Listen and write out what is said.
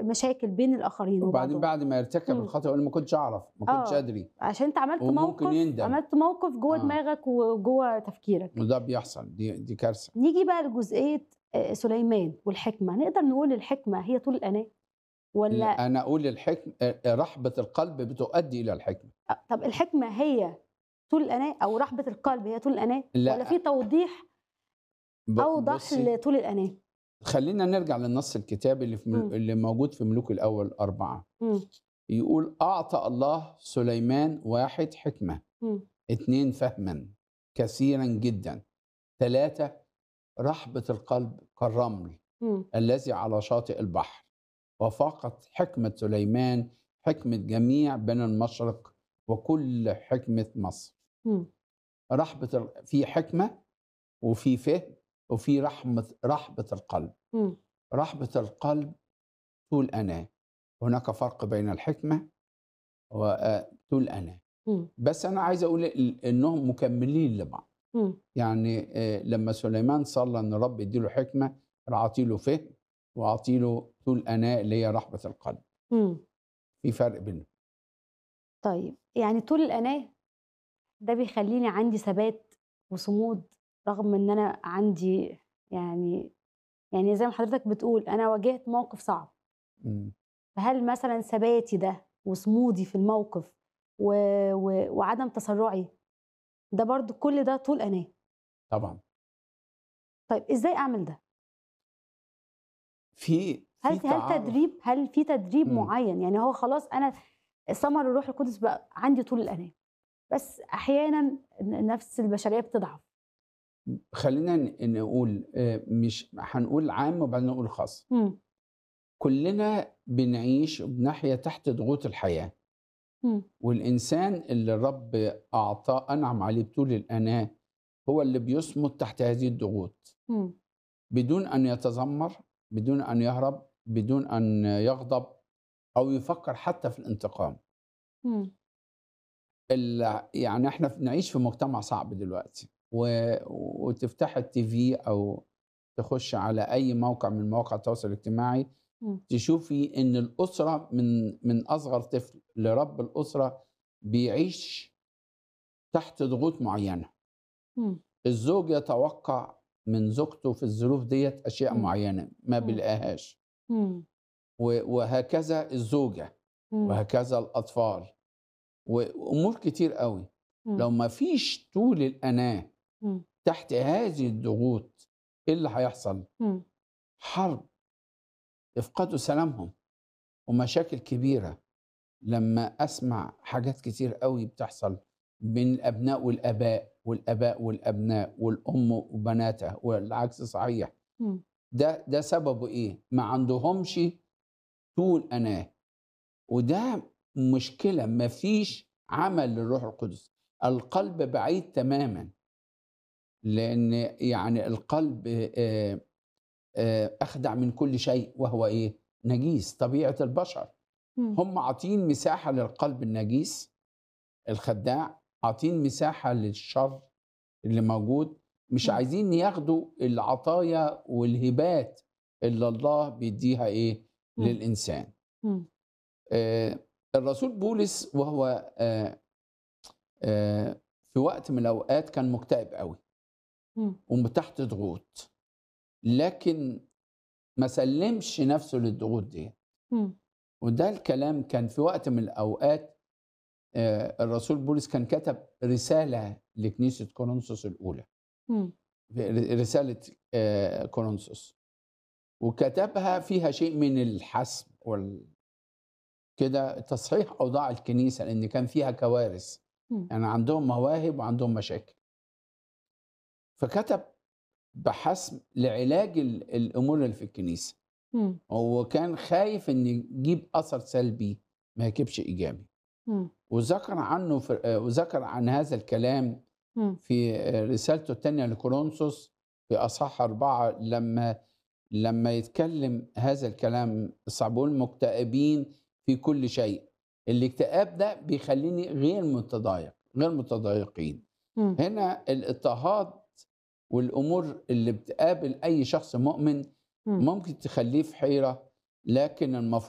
مشاكل بين الاخرين وبعدين وبعضهم بعد ما يرتكب مم. الخطأ يقول ما كنتش أعرف ما كنتش آه. أدري عشان انت عملت وممكن موقف يندم. عملت موقف جوه آه. دماغك وجوه تفكيرك وده بيحصل دي دي كارثة نيجي بقى لجزئيه آه، سليمان والحكمه نقدر نقول الحكمه هي طول الاناه ولا أنا أقول الحكم رحبة القلب بتؤدي إلى الحكمة آه، طب الحكمه هي طول الاناه او رحبه القلب هي طول الاناه لا. ولا في توضيح ب- اوضح بصي، لطول الاناه خلينا نرجع للنص الكتابي اللي في مل... مم. اللي موجود في ملوك الأول أربعة مم. يقول أعطى الله سليمان واحد حكمة مم. اثنين فهما كثيرا جدا ثلاثة رحبة القلب كالرمل مم. الذي على شاطئ البحر وفاقت حكمة سليمان حكمة جميع بني المشرق وكل حكمة مصر مم. رحبة ال- في حكمة وفي فهم وفي رحمة رحبة القلب مم. رحبة القلب طول أنا هناك فرق بين الحكمة وطول أنا مم. بس أنا عايز أقول ال- إنهم مكملين لبعض مم. يعني آه، لما سليمان صلى إن رب يديله حكمة أعطيله فهم وأعطيله طول أناء اللي هي رحبة القلب مم. في فرق بينهم طيب يعني طول الأناة ده بيخليني عندي ثبات وصمود رغم ان انا عندي يعني يعني زي ما حضرتك بتقول انا واجهت موقف صعب مم. فهل مثلا ثباتي ده وصمودي في الموقف و... و... وعدم تسرعي ده برضو كل ده طول أناة طبعا طيب ازاي اعمل ده في هل في هل تعارف. تدريب هل في تدريب مم. معين يعني هو خلاص انا ثمر الروح القدس بقى عندي طول الأناة بس احيانا النفس البشريه بتضعف خلينا ن- نقول آه، مش هنقول عام وبعدين نقول خاص مم. كلنا بنعيش وبنحيا تحت ضغوط الحياة مم. والإنسان اللي الرب أعطاه أنعم عليه بطول الأناة هو اللي بيصمد تحت هذه الضغوط مم. بدون أن يتذمر بدون أن يهرب بدون أن يغضب أو يفكر حتى في الانتقام مم. ال- يعني احنا بنعيش في مجتمع صعب دلوقتي و... وتفتح التي في او تخش على اي موقع من مواقع التواصل الاجتماعي مم. تشوفي ان الاسره من من اصغر طفل لرب الاسره بيعيش تحت ضغوط معينه مم. الزوج يتوقع من زوجته في الظروف ديت اشياء مم. معينه ما مم. بيلاقيهاش مم. و- وهكذا الزوجه مم. وهكذا الاطفال وامور كتير قوي مم. لو ما فيش طول الأناة مم. تحت هذه الضغوط إيه اللي هيحصل؟ مم. حرب يفقدوا سلامهم ومشاكل كبيرة لما أسمع حاجات كتير قوي بتحصل بين الأبناء والآباء والآباء والأبناء والأم وبناتها والعكس صحيح مم. ده ده سببه إيه؟ ما عندهمش طول أناة وده مشكلة ما فيش عمل للروح القدس القلب بعيد تماما لأن يعني القلب آه، آه، أخدع من كل شيء وهو إيه؟ نجيس طبيعة البشر مم. هم عاطين مساحة للقلب النجيس الخداع عاطين مساحة للشر اللي موجود مش مم. عايزين ياخدوا العطايا والهبات اللي الله بيديها إيه؟ مم. للإنسان مم. آه، الرسول بولس وهو آه، آه، في وقت من الاوقات كان مكتئب قوي مم. وتحت ضغوط لكن ما سلمش نفسه للضغوط دي مم. وده الكلام كان في وقت من الاوقات آه، الرسول بولس كان كتب رساله لكنيسه كورنثوس الاولى مم. في ر- رساله آه، كورنثوس وكتبها فيها شيء من الحسم وال كده تصحيح اوضاع الكنيسه لان كان فيها كوارث مم. يعني عندهم مواهب وعندهم مشاكل فكتب بحسم لعلاج ال- الامور اللي في الكنيسه مم. هو كان خايف ان يجيب اثر سلبي ما يجيبش ايجابي مم. وذكر عنه في آه، وذكر عن هذا الكلام مم. في آه، رسالته الثانيه لكورنثوس في اصحاح اربعه لما لما يتكلم هذا الكلام الصعبون مكتئبين في كل شيء الاكتئاب ده بيخليني غير متضايق غير متضايقين مم. هنا الاضطهاد والامور اللي بتقابل اي شخص مؤمن مم. ممكن تخليه في حيره لكن المفروض